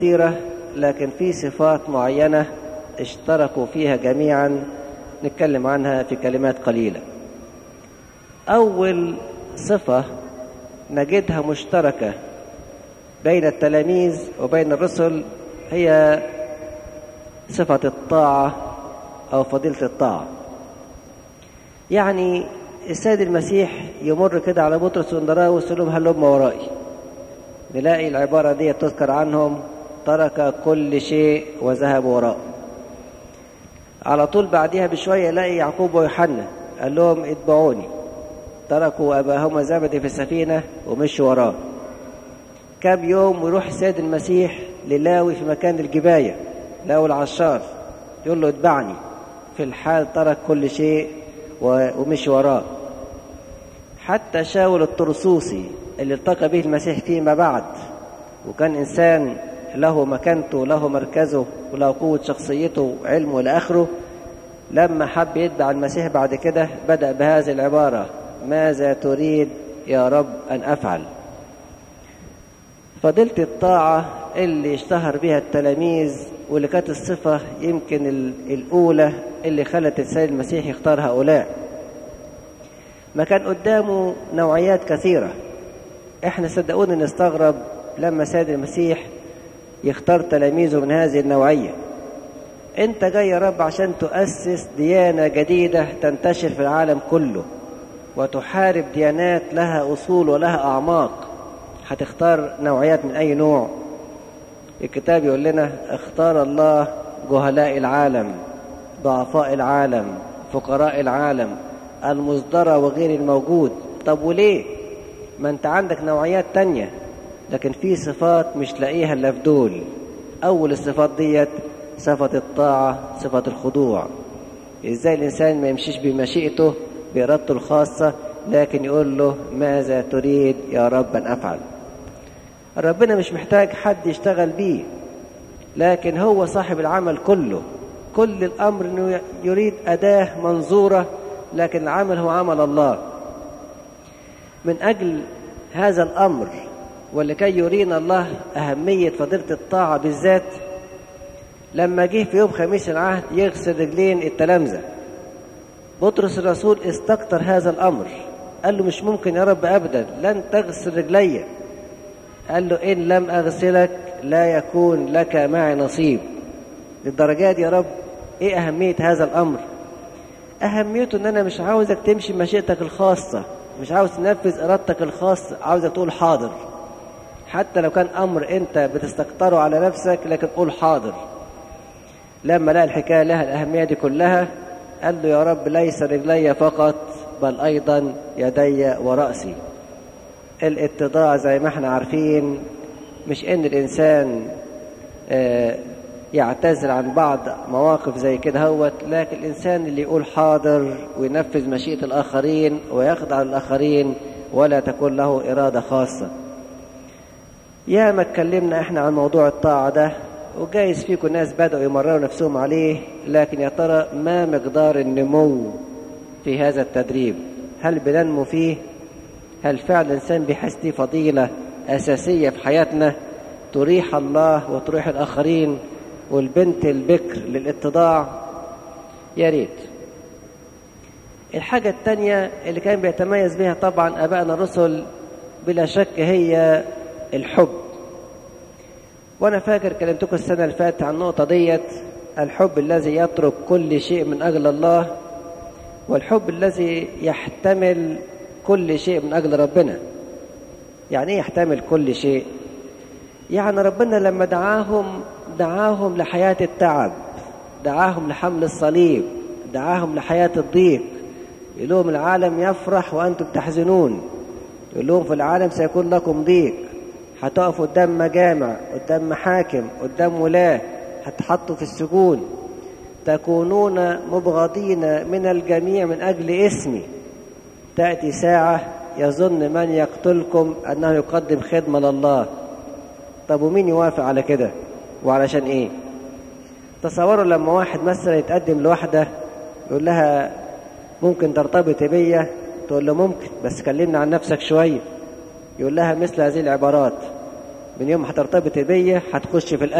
كثيرة لكن في صفات معينة اشتركوا فيها جميعا نتكلم عنها في كلمات قليلة أول صفة نجدها مشتركة بين التلاميذ وبين الرسل هي صفة الطاعة أو فضيلة الطاعة يعني السيد المسيح يمر كده على بطرس واندراوس يقول لهم هلم ورائي نلاقي العبارة دي تذكر عنهم ترك كل شيء وذهب وراءه على طول بعديها بشوية يلاقي يعقوب ويوحنا قال لهم اتبعوني تركوا أباهما زبدي في السفينة ومشوا وراه كم يوم ويروح السيد المسيح للاوي في مكان الجباية لاوي العشار يقول له اتبعني في الحال ترك كل شيء ومشي وراه حتى شاول الطرسوسي اللي التقى به المسيح فيما بعد وكان إنسان له مكانته له مركزه وله قوة شخصيته وعلمه إلى آخره لما حب يتبع المسيح بعد كده بدأ بهذه العبارة ماذا تريد يا رب أن أفعل فضيلة الطاعة اللي اشتهر بها التلاميذ واللي كانت الصفة يمكن الأولى اللي خلت السيد المسيح يختار هؤلاء ما كان قدامه نوعيات كثيرة احنا صدقوني نستغرب لما سيد المسيح يختار تلاميذه من هذه النوعية انت جاي يا رب عشان تؤسس ديانة جديدة تنتشر في العالم كله وتحارب ديانات لها أصول ولها أعماق هتختار نوعيات من أي نوع الكتاب يقول لنا اختار الله جهلاء العالم ضعفاء العالم فقراء العالم المصدرة وغير الموجود طب وليه ما انت عندك نوعيات تانية لكن في صفات مش لاقيها الا في دول اول الصفات ديت صفة الطاعة صفة الخضوع ازاي الانسان ما يمشيش بمشيئته بارادته الخاصة لكن يقول له ماذا تريد يا رب ان افعل ربنا مش محتاج حد يشتغل بيه لكن هو صاحب العمل كله كل الامر انه يريد اداه منظوره لكن العمل هو عمل الله من اجل هذا الامر ولكي يرينا الله اهميه فضيله الطاعه بالذات لما جه في يوم خميس العهد يغسل رجلين التلامذه بطرس الرسول استكتر هذا الامر قال له مش ممكن يا رب ابدا لن تغسل رجلي قال له ان لم اغسلك لا يكون لك معي نصيب للدرجات يا رب ايه اهميه هذا الامر اهميته ان انا مش عاوزك تمشي مشيئتك الخاصه مش عاوز تنفذ ارادتك الخاصه عاوزك تقول حاضر حتى لو كان امر انت بتستكتره على نفسك لكن قول حاضر لما لقى الحكايه لها الاهميه دي كلها قال له يا رب ليس رجلي فقط بل ايضا يدي وراسي الاتضاع زي ما احنا عارفين مش ان الانسان آه يعتذر عن بعض مواقف زي كده هوت لكن الإنسان اللي يقول حاضر وينفذ مشيئة الآخرين ويخضع للآخرين ولا تكون له إرادة خاصة يا ما اتكلمنا احنا عن موضوع الطاعة ده وجايز فيكم ناس بدأوا يمرروا نفسهم عليه لكن يا ترى ما مقدار النمو في هذا التدريب هل بننمو فيه هل فعلا الإنسان بيحس دي فضيلة أساسية في حياتنا تريح الله وتريح الآخرين والبنت البكر للاتضاع يا ريت الحاجة التانية اللي كان بيتميز بها طبعا أبائنا الرسل بلا شك هي الحب وأنا فاكر كلمتكم السنة اللي فاتت عن النقطة ديت الحب الذي يترك كل شيء من أجل الله والحب الذي يحتمل كل شيء من أجل ربنا يعني إيه يحتمل كل شيء يعني ربنا لما دعاهم دعاهم لحياة التعب دعاهم لحمل الصليب دعاهم لحياة الضيق يقول لهم العالم يفرح وأنتم تحزنون يقول لهم في العالم سيكون لكم ضيق هتقفوا قدام مجامع قدام محاكم قدام ولاة هتحطوا في السجون تكونون مبغضين من الجميع من أجل اسمي تأتي ساعة يظن من يقتلكم أنه يقدم خدمة لله طب ومين يوافق على كده وعلشان ايه تصوروا لما واحد مثلا يتقدم لواحدة يقول لها ممكن ترتبط بيا تقول له ممكن بس كلمنا عن نفسك شوية يقول لها مثل هذه العبارات من يوم ما هترتبط بيا هتخش في